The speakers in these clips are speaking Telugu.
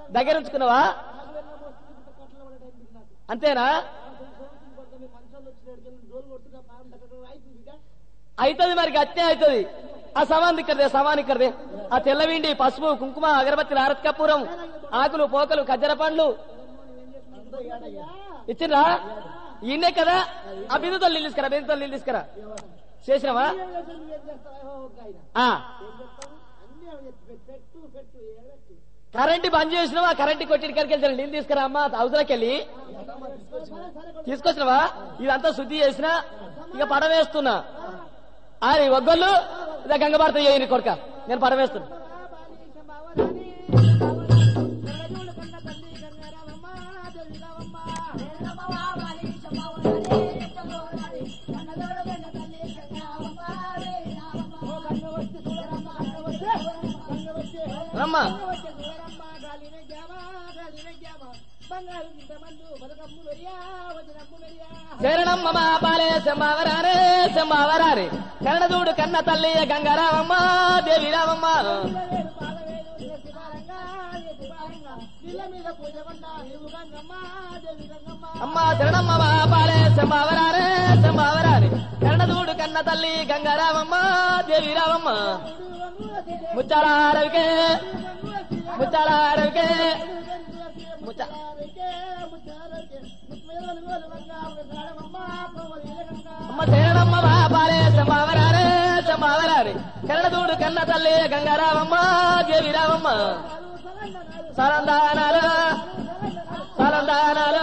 దగ్గర ఉంచుకున్నావా అంతేనా అవుతుంది మరి గట్టే అవుతుంది ఆ సమాన్ ఇక్కడదే సమాన్ ఇక్కడదే ఆ తెల్లవిండి పసుపు కుంకుమ అగరబత్తి ఆరత్ కపూరం ఆకులు పోకలు ఖజ్జర పండ్లు ఇచ్చిండ్రా ఈయనే కదా ఆ బిందుతో నీళ్ళు తీసుకురా బిందుతో నీళ్ళు తీసుకురా చేసినావా ఆ కరెంట్ బంద్ చేసినావా కరెంట్ కొట్టి ఇక్కడికి వెళ్తాను నీళ్ళు తీసుకురా అమ్మా అవసరకి వెళ్ళి తీసుకొచ్చినావా ఇదంతా శుద్ధి చేసినా ఇక పడవేస్తున్నా అరే ఒగ్గొల్లు ఇదే గంగభారత చేయని కొడుక నేను పడవేస్తున్నా రమ్మా శరణమ్మ మా పాలే శంబావరారే శంబావరారే కన్నదూడు కన్న తల్లి గంగారామమ్మ దేవి రామమ్మ అమ్మ శరణమ్మ మా పాలే శంబావరారే శంబావరారే కన్నదూడు కన్న తల్లి గంగారామమ్మ దేవి రామమ్మ ముచ్చాల రవికే ముచ్చాల రవికే ముచ్చ అమ్మ శరణమ్మ మా పాలే శంబావరారే శంబావరారే కన్నదూడు కన్న తల్లి గంగారామమ్మ దేవి రామమ్మ సరందానాలు సరందానాలు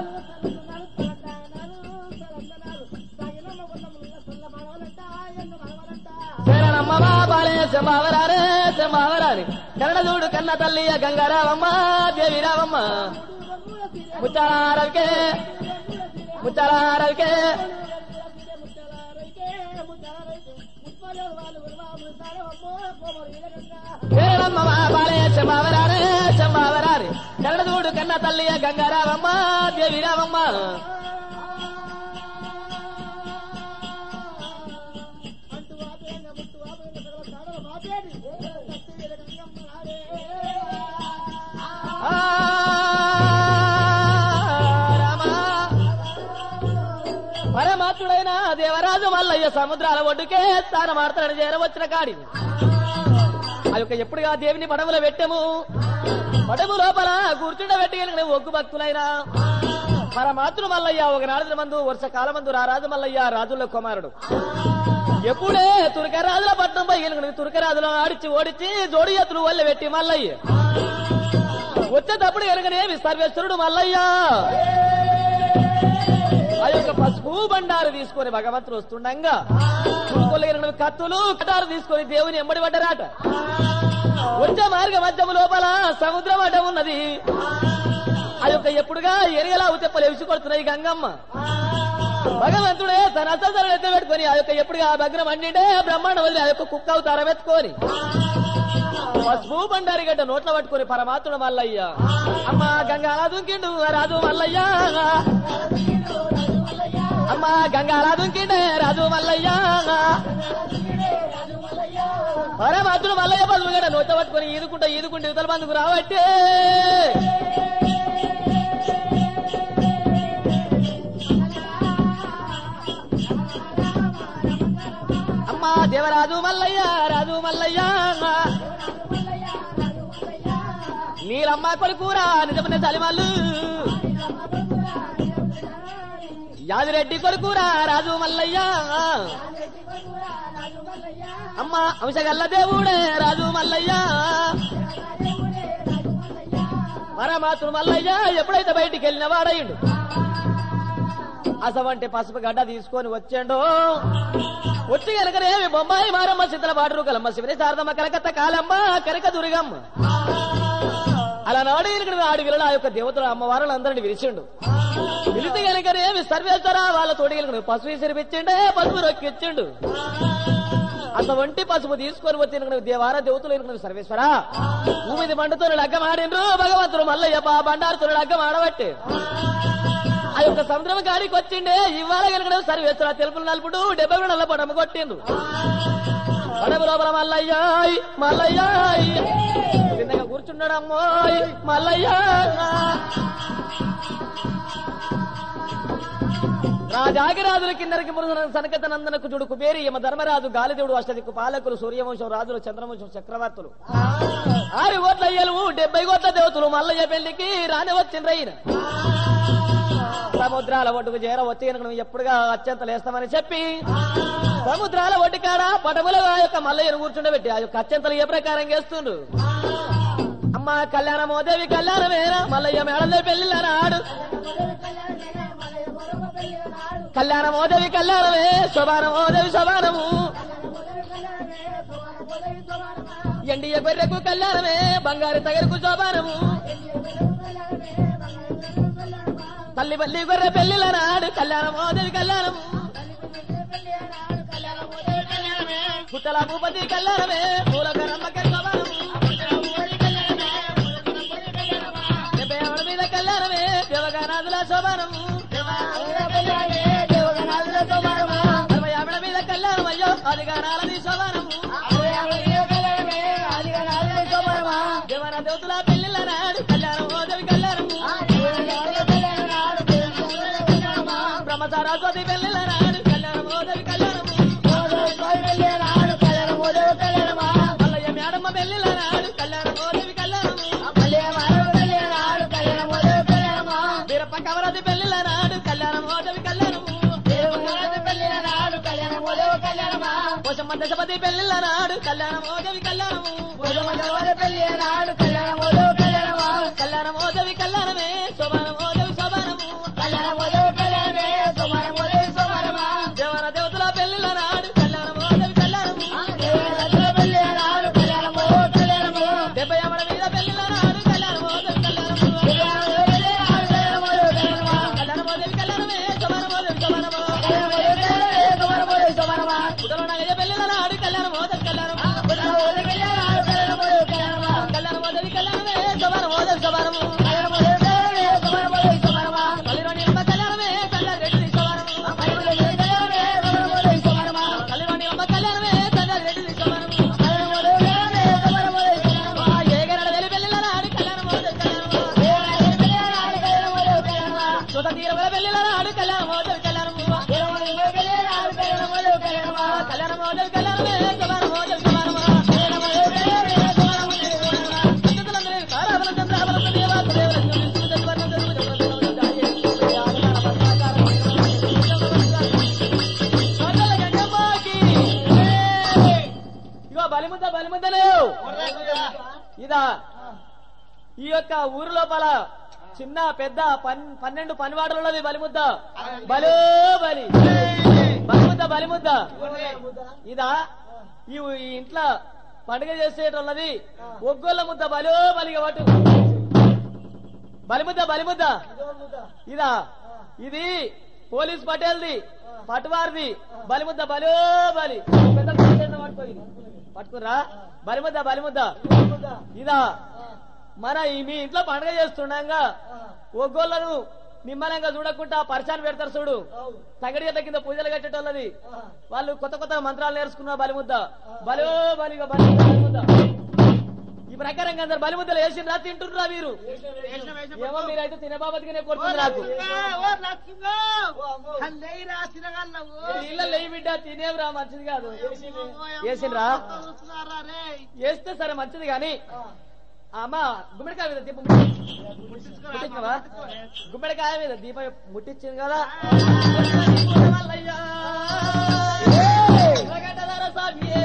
శరణమ్మ మా పాలే శంబావరారే శంబావరారే కన్నదూడు కన్న తల్లి గంగారామమ్మ దేవి రామమ్మ ముచ్చారవికే ముచ్చారవికే శరణమ్మ మా పాలే శంబావరారే శంబావరారే కన్నదూడు కన్న తల్లి గంగారామమ్మ దేవి రామమ్మ ఆ, రామా. పరమాత్ముడైన దేవరాజు మల్లయ్య సముద్రాల ఒడ్డుకే స్థానమాడతాడని చేరవచ్చిన కాడి ఆ యొక్క ఎప్పుడుగా దేవిని పడవలో పెట్టాము పడవు లోపల కూర్చుండబెట్టి కలిగిన ఒగ్గు భక్తులైనా పరమాత్రుడు మల్లయ్య ఒకనాడు మందు వర్షకాల మందు రారాజు మల్లయ్య రాజుల కుమారుడు ఎప్పుడే తురకరాజుల పట్నం పోయి గెలిగిన తురకరాజులు ఆడిచి ఓడిచి జోడి ఎత్తులు వల్ల పెట్టి మల్లయ్య వచ్చేటప్పుడు ఎరగనేమి సర్వేశ్వరుడు మల్లయ్య ఆ యొక్క పసుపు బండారు తీసుకొని భగవంతుడు వస్తుండగా కొలిగిన కత్తులు కటారు తీసుకొని దేవుని ఎంబడి పడ్డరాట వచ్చే మార్గ మధ్యము లోపల సముద్రం అడ్డం ఉన్నది ఆ యొక్క ఎప్పుడుగా ఎరగలా ఉత్తెప్పలు ఎవిసి కొడుతున్నాయి గంగమ్మ భగవంతుడే తన అసలు ఎత్త పెట్టుకొని ఆ యొక్క ఎప్పుడుగా ఆ భగ్నం అండిండే బ్రహ్మాండం వదిలి ఆ యొక్క కుక్క అవతారం ఎత్తుకొని పసుపు బండారి గడ్డ నోట్ల పట్టుకొని పరమాత్ముడు మల్లయ్య అమ్మ గంగా దుంకిండు రాజు మల్లయ్య అమ్మ గంగా దుంకిండే రాజు మల్లయ్య పరమాత్ముడు మల్లయ్య పసుపు గడ్డ నోట్ల పట్టుకొని ఈదుకుంటా ఈదుకుంటే ఇవతల మందుకు రావట్టే అమ్మ దేవరాజు మల్లయ్య రాజు మల్లయ్య నీలమ్మ కొలుకూరా నిజమైన చలిమల్లు యాదిరెడ్డి కొలుకూరా రాజు మల్లయ్య అమ్మ అంశగల్ల దేవుడే రాజు మల్లయ్య పరమాత్మ మల్లయ్య ఎప్పుడైతే బయటికి వెళ్ళిన వాడయ్యుడు అసవంటి పసుపు గడ్డ తీసుకొని వచ్చాడు వచ్చి కనుకనే బొమ్మాయి మారమ్మ చింతల పాటరు కలమ్మ శివని శారదమ్మ కలకత్త కాలమ్మ కనక దుర్గమ్మ అలా నాడు ఇక్కడ ఆడి విరల ఆ యొక్క దేవతల అమ్మవారులు అందరిని విరిచిండు పిలిచి కనుకనే సర్వేశ్వర వాళ్ళ తోడి కనుక పసుపు విసిరిపించిండే పసుపు రొక్కిచ్చిండు అటువంటి పసుపు తీసుకొని వచ్చిన దేవార దేవతలు ఎనుకున్న సర్వేశ్వర భూమిది మండుతో లగ్గం ఆడిండ్రు భగవంతుడు మల్లయ్య పా బండారుతో లగ్గం ఆడబట్టి ఆ యొక్క సముద్రం కాడికి వచ్చిండే ఇవాళ కనుక సర్వేశ్వర తెలుపులు నలుపుడు డెబ్బై నల్ల పడమ కొట్టిండు పడమ లోపల మల్లయ్యాయ్ మల్లయ్యాయ్ చిన్నగా కూర్చో కూర్చున్నాడమ్మో మల్లయ్య రాజాగిరాజుల కిందరికి మురుగన సనకత నందనకు చూడు కుబేరి యమ ధర్మరాజు గాలిదేవుడు అష్టదిక్కు పాలకులు సూర్యవంశం రాజులు చంద్రవంశం చక్రవర్తులు ఆరు కోట్ల అయ్యలు డెబ్బై కోట్ల దేవతలు మల్లయ్య పెళ్లికి రాని వచ్చిండ్రయ్య సముద్రాల ఒడ్డుకు చేర వచ్చి కనుక నువ్వు ఎప్పుడుగా అత్యంత లేస్తామని చెప్పి సముద్రాల ఒడ్డు కాడ పటముల ఆ యొక్క మల్లయ్యను కూర్చుండబెట్టి ఆ యొక్క అత్యంతలు ఏ ప్రకారం చేస్తుండ్రు అమ్మ కళ్యాణమోదేవి కళ్యాణమేనా మల్లయ్య మేడలో పెళ్లిళ్ళ నాడు కళ్యాణమోదేవి కళ్యాణమే శోభానమోదేవి శోభానము ఎండియ గొర్రెకు కళ్యాణమే బంగారు తగరుకు శోభానము తల్లి బల్లి గొర్రె పెళ్లిళ్ళ నాడు కళ్యాణమోదేవి కళ్యాణము పుట్టల భూపతి కళ్యాణమే పూలక నమ్మక శోభానము డెబ్బై ఆవిడ మీద కళ్యాణమే దేవగానాథుల శోభానము అరవై ఆవిడ మీద కళ్యాణం అయ్యో అది గానాలని శోభానము దేవన దేవతల పెళ్లిళ్ళ నాడు కళ్యాణమోదేవి కళ్యాణము బ్రహ్మ సరస్వతి పెళ్లిళ్ళ నాడు కళ్యాణమోదేవి కళ్యాణము మల్లయ్య మేడమ్మ పెళ్లిళ్ళ నాడు కళ్యాణమోదేవి కళ్యాణము వీరప్ప కవరది పెళ్లిళ్ళ నాడు కళ్యాణమోదేవి కళ్యాణము పోషమ్మ దశపతి పెళ్లిళ్ళ నాడు కళ్యాణమోదేవి కళ్యాణము కళ్యాణమోదేవి కళ్యాణమే శోభానమోదేవి శోభానము దేవన దేవతల పెళ్లిళ్ళ నాడు కళ్యాణమోదేవి కళ్యాణము డెబ్బై అమడ మీద పెళ్లిళ్ళ నాడు కళ్యాణమోదేవి కళ్యాణము కళ్యాణమోదేవి కళ్యాణమే శోభానమోదేవి శోభానము ఉదల నగయ పెళ్లిళ్ళ నాడు కళ్యాణమోదేవి కళ్యాణము కళ్యాణమోదేవి కళ్యాణమే శోభానమోదేవి శోభానము కళ్యాణ అమ్మ కళ్యాణమే కళ్యాణ రెడ్డి శోభానము కళ్యాణ అమ్మ కళ్యాణమే కళ్యాణ రెడ్డి శోభానము ఏగరడ వెలి పెళ్లిళ్ళ నాడు కళ్యాణమోదేవి కళ్యాణము సుత తీరవల పెళ్లిళ్ళ నాడు కళ్యాణమోదేవి కళ్యాణము కళ్యాణమోదేవి కళ్యాణమే శోభానమోదేవి శోభానము అతిథులందరూ కారాబల చంద్రాబల దేవాసు దేవర జ్యోతి సుజత్వర్ణ జరుగు జగత్తుల జాయే. మంగళ గంగమ్మకి. ఇగో బలిముద్ద బలిముద్దలేవు ఇదా ఈ యొక్క ఊరు లోపల చిన్న పెద్ద పన్- పన్నెండు పనివాడలున్నది బలిముద్ద బలో బలి బలిముద్ద బలిముద్ద ఇదా ఈ ఈ ఇంట్లో పండుగ చేసేటోళ్ళది ఒగ్గోళ్ళ ముద్ద బలో బలిగా పట్టు బలిముద్ద బలిముద్ద ఇదా ఇది పోలీస్ పటేల్ది పటువారిది బలిముద్ద బలో బలి పెద్ద పటేల్ని పట్టుకో ఇది. పట్టుకురా బలిముద్ద బలిముద్ద ఇదా మన ఈ మీ ఇంట్లో పండుగ చేస్తుండగా ఒగ్గోళ్ళను నిమ్మలంగా చూడకుండా పరిచయం పెడతారు చూడు తగడి గట్ల కింద పూజలు కట్టేటోళ్ళది వాళ్ళు కొత్త కొత్త మంత్రాలు నేర్చుకున్న బలిముద్ద బలో బలిగా బలిముద్ద బలిముద్ద ఈ ప్రకారంగా అందరు బలిముద్దలు వేసిండ్రా తింటుండ్రా మీరు ఏమో మీరైతే తినబాబతిగానే కొడుతుంది నాకు ఇళ్ళ లేయి బిడ్డ తినేవురా మంచిది కాదు వేసిండ్రా వేస్తే సరే మంచిది గాని అమ్మ గుమ్మడికాయ మీద దీపం ముట్టించినవా గుమ్మడికాయ మీద దీపం ముట్టించింది కదా మల్లయ్యా. వెంకటధర స్వామియే.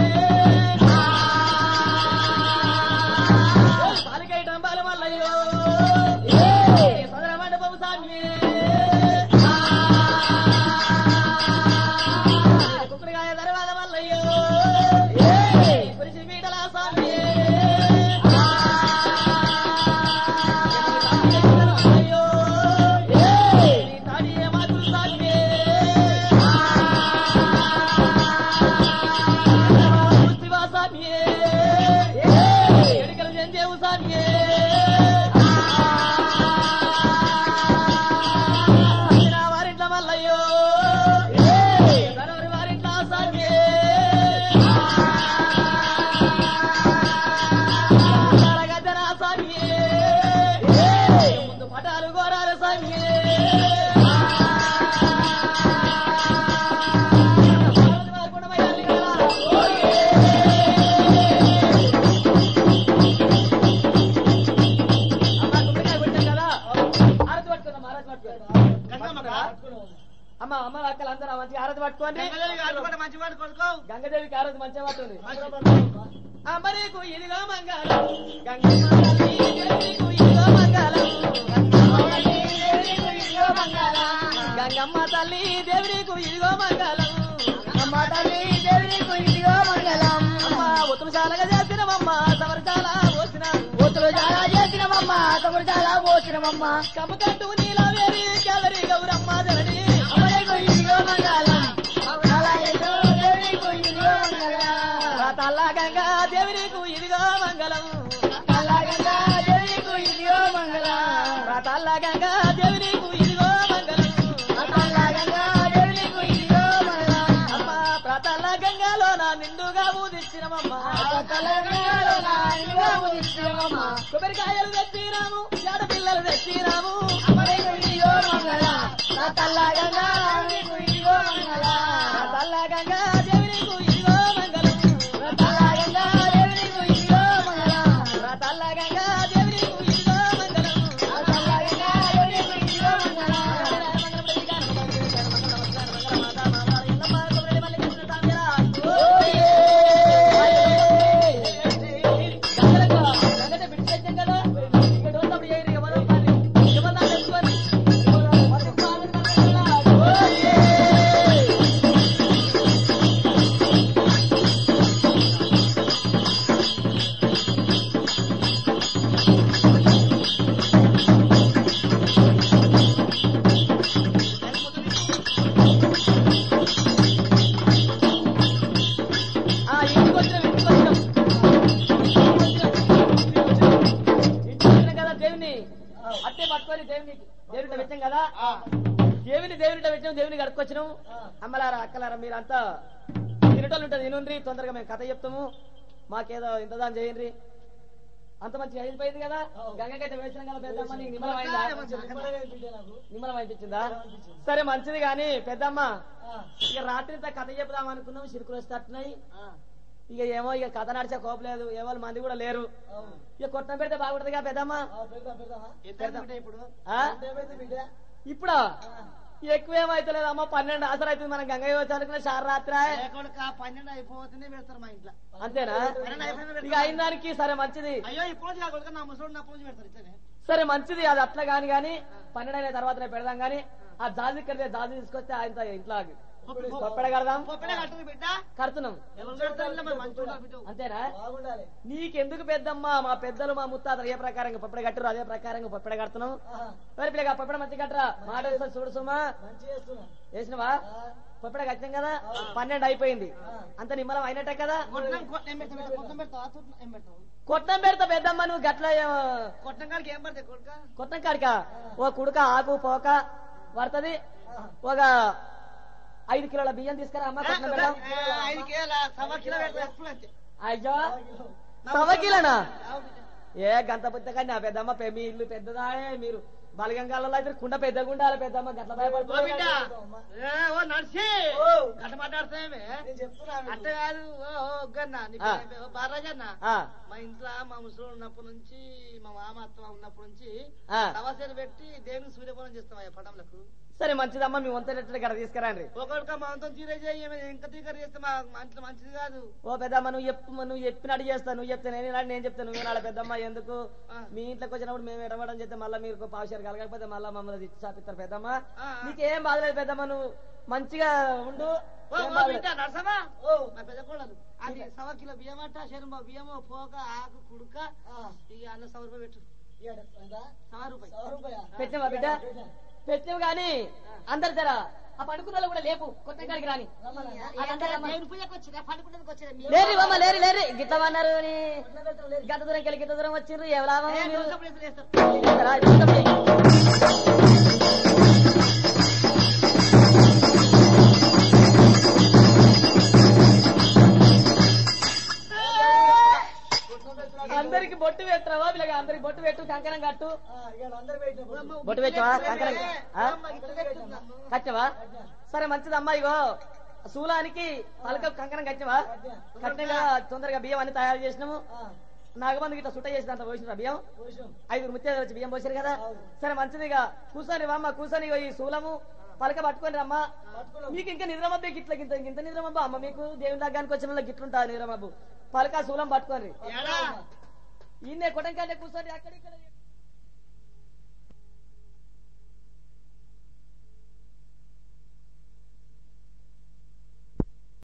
పాలికై డంబాలు మల్లయ్యో సదర మండపం స్వామియే కుక్కడికాయ దర్వాద మల్లయ్యో పురిచి పీటల స్వామియే అయ్యో నీ తాడియే మాతృ స్వామియే పట్టుకోండి మంచి వాడు కొడుకో గంగదేవికి ఆ రోజు మంచిగా పట్టుంది అమ్మ నీకు ఇదిగో మంగళం గంగమ్మ తల్లి నీకు ఇదిగో మంగళం గంగమ్మ తల్లి దేవి నీకు ఇదిగో మంగళం అమ్మ తల్లి దేవి నీకు ఇదిగో మంగళం అమ్మ ఉత్తమశాలగా చేసినవమ్మ సమరశాల పోసిన కూతురు చాలా చేసినవమ్మ తమ్ముడు చాలా పోసినవమ్మ కమ్మకంటూ నీలా వేరి కేదరి గౌరమ్మ జనని అమ్మ నీకు ఇదిగో మంగళం చాలా ఎన్నో దేవి నీకు ఇదిగో మంగళం తల్లా గంగా దేవి నీకు ఇదిగో మంగళం అలాగంగా దేవి నీకు ఇదిగో మంగళం తల్లా గంగా దేవి నీకు ఇదిగో మంగళం అలాగంగా దేవి నీకు ఇదిగో మంగళం అమ్మ ప్రతల్ల గంగాలో నా నిండుగా ఊదిచ్చినమమ్మ తెలంగాణలో నా ఇదిగో ఉదిచ్చినవమ్మ కొబ్బరికాయలు తెచ్చినాము ఏడ పిల్లలు తెచ్చినాము అమ్మ నీకు ఇదిగో మంగళం నా తల్లగంగా నీకు ఇదిగో మంగళం తల్ల గంగా దేవి నీకు ఇదిగో మంగళం తల్లగంగా దేవి నీకు ఇదిగో మంగళం తల్ల గంగా దేవి నీకు ఇదిగో మంగళం తల్లగంగా దేవి నీకు ఇదిగో మంగళం ఆ ఇంటికి వచ్చినాం ఇంటికి వచ్చినాం ఇంటికి వచ్చినాం కదా దేవుని అట్టే పట్టుకొని దేవుని దేవుని వచ్చాం కదా దేవుని దేవుని వచ్చాం దేవుని కడుక్కొచ్చినాం అమ్మలారా అక్కలారా మీరంతా తినటోళ్ళు ఉంటుంది తినుండ్రి తొందరగా మేము కథ చెప్తాము మాకేదో ఇంత దాని చేయండి అంత మంచి అయిపోయింది కదా గంగకైతే వేసినాం కదా పెద్దమ్మ నీకు నిమ్మలం అయిందా నిమ్మలం అనిపించిందా సరే మంచిది కానీ పెద్దమ్మ ఇక రాత్రి కథ చెప్దాం అనుకున్నాం చిరుకులు వస్తున్నాయి ఇక ఏమో ఇక కథ నడిచే కోపలేదు ఎవరు మంది కూడా లేరు ఇక కొట్టం పెడితే బాగుంటదిగా పెద్దమ్మ ఇప్పుడు ఆ? ఇప్పుడా ఎక్కువ ఏమైతలేదు అమ్మ పన్నెండు ఆసరు అవుతుంది మనం గంగయ్య వచ్చి అనుకున్న షార్ రాత్రి లేకుండా పన్నెండు అయిపోతేనే పెడతారు మా ఇంట్లో అంతేనా ఇక అయిన దానికి సరే మంచిది అయ్యో ఇప్పుడు నుంచి కాకుండా నా ముసలి నా పూజ పెడతారు ఇట్లనే సరే మంచిది అది అట్లా గాని గాని పన్నెండు అయిన తర్వాత పెడదాం గాని ఆ జాజి కడితే జాజి తీసుకొస్తే ఆయన ఇంట్లో పప్పడ కడదాం పొప్పడే కట్టదు బిడ్డ కడుతున్నాం ఎవరు పెడతారు ఇట్లా మరి మంచి ఉండాలి బిడ్డ అంతేనా నీకెందుకు పెద్దమ్మా మా పెద్దలు మా ముత్తాతలు ఏ ప్రకారంగా పప్పడ కట్టరు అదే ప్రకారంగా పప్పడ కడుతున్నాం మరి పిల్లగా పప్పడ మంచి కట్టరా మాట వేస్తా చూడు సుమా వేసినవా పప్పడ కట్టాం కదా పన్నెండు అయిపోయింది అంత నిమ్మలం అయినట్టే కదా కొట్టం కొట్ట- ఏం పెడతావు బిడ్డ? కొట్టం పెడతావా తూట్లు ఏం పెడతావు కొట్టం పెడతా పెద్దమ్మ నువ్వు గట్ల కొట్టం కాడికి ఏం పడతాయి కొడుక కొట్టం కాడిక ఓ కుడుక ఆకు పోక పడుతుంది ఒక ఐదు కిలోల బియ్యం తీసుకురా అమ్మ కొట్టం పెడదాం ఐదు కేల సవా కిలో పెడతా ఎప్పుడు అంతే అయ్యో సవ కిలోనా ఏ గంత పుస్తకాన్ని నా పెద్దమ్మ పె- మీ ఇల్లు పెద్దదాయే మీరు బలగంగాలలో అయితే కుండ పెద్దగా ఉండాలి పెద్దమ్మ గట్ల ఓ బిడ్డ భయపడుతుంది ఏ, ఓ నడిచి గట్ట మాట్లాడుతామే అట్ట కాదు ఓ ఓ, గన్న నీ ఆ. పేరు ఏం పేరు? బాలరాజన్న ఆ, మా ఇంట్లో మా ముసలు ఉన్నప్పటి నుంచి మా మామ అత్త ఉన్నప్పటి నుంచి ఆ. తవాసేలు పెట్టి దేవుని సూర్యపూరం చేస్తాం ఆ పటంలకు సరే మంచిదమ్మా మీ వంతెనట్లు గడ తీసుకురండి ఒకరికి మా అంతం తీరే చేయి ఇంకా తీకర చేస్తే మా మా ఇంట్లో మంచిది కాదు ఓ పెద్దమ్మ నువ్వు చెప్పు నువ్వు చెప్పినట్టు చేస్తా నువ్వు చెప్తే నేను వినాలి, నేను చెప్తే నువ్వు వినాలి పెద్దమ్మ ఎందుకు ఆ. మీ ఇంట్లోకి వచ్చినప్పుడు మేము ఎడమడం చేస్తే మళ్ళీ మీరు పావుషారు కలగకపోతే మళ్ళీ మమ్మల్ని ఇచ్చి చాపిస్తారు పెద్దమ్మ ఆ, ఆ. నీకేం బాధలేదు పెద్దమ్మ నువ్వు మంచిగా ఉండు ఓ, ఏం ఓ బాధలేదు. బిడ్డ నరసమా మా పెద్ద కోడలు అది సవ కిలో బియ్యం అట్ట శరం బియ్యము పోక ఆకు కుడుక ఇక అన్న సవ రూపాయలు పెట్టు సవ రూపాయి పెట్టినవా బిడ్డ పెట్టినవు గాని అందరు జర ఆ పండుకున్న కూడా లేపు కొత్త కాడికి రాని దేవుని పూజకు వచ్చిందా పండుకుంటకు వచ్చిందా లేరి బామ్మ లేరి లేరి గిట్ల అన్నారు అని గత దూరం కెళ్ళి గిట్ల దూరం వచ్చిర్రు ఎవరా మీరు లేస్తారా? ఇష్టం చెయ్యి. అందరికి బొట్టు పెట్టరావా వీళ్ళకి అందరికి బొట్టు పెట్టు కంకణం కట్టు బొట్టు పెట్టవా కంకణం ఆ? కట్టవా సరే మంచిది అమ్మా ఇగో శూలానికి పలక కంకణం కట్టవా కట్టినగా తొందరగా బియ్యం అన్ని తయారు చేసినాము నాగబంధు గిట్ట సుట్ట చేసిన అంత పోసిన బియ్యం ఐదుగురు ముత్యాలు వచ్చి బియ్యం పోసారు కదా సరే మంచిదిగా కూర్చొని అమ్మ కూర్చొని ఇగో ఈ శూలము పలక పట్టుకొని రమ్మా మీకు ఇంకా నిద్రమబ్బే గిట్ల గింత ఇంత నిద్రమబ్బ అమ్మ మీకు దేవుని దగ్గరికి వచ్చిన వాళ్ళకి గిట్లుంటా నిద్రమబ్బు పలక శూలం పట్టుకోండి ఈయనే కొట్టం కంటే కూర్చోండి అక్కడ ఇక్కడ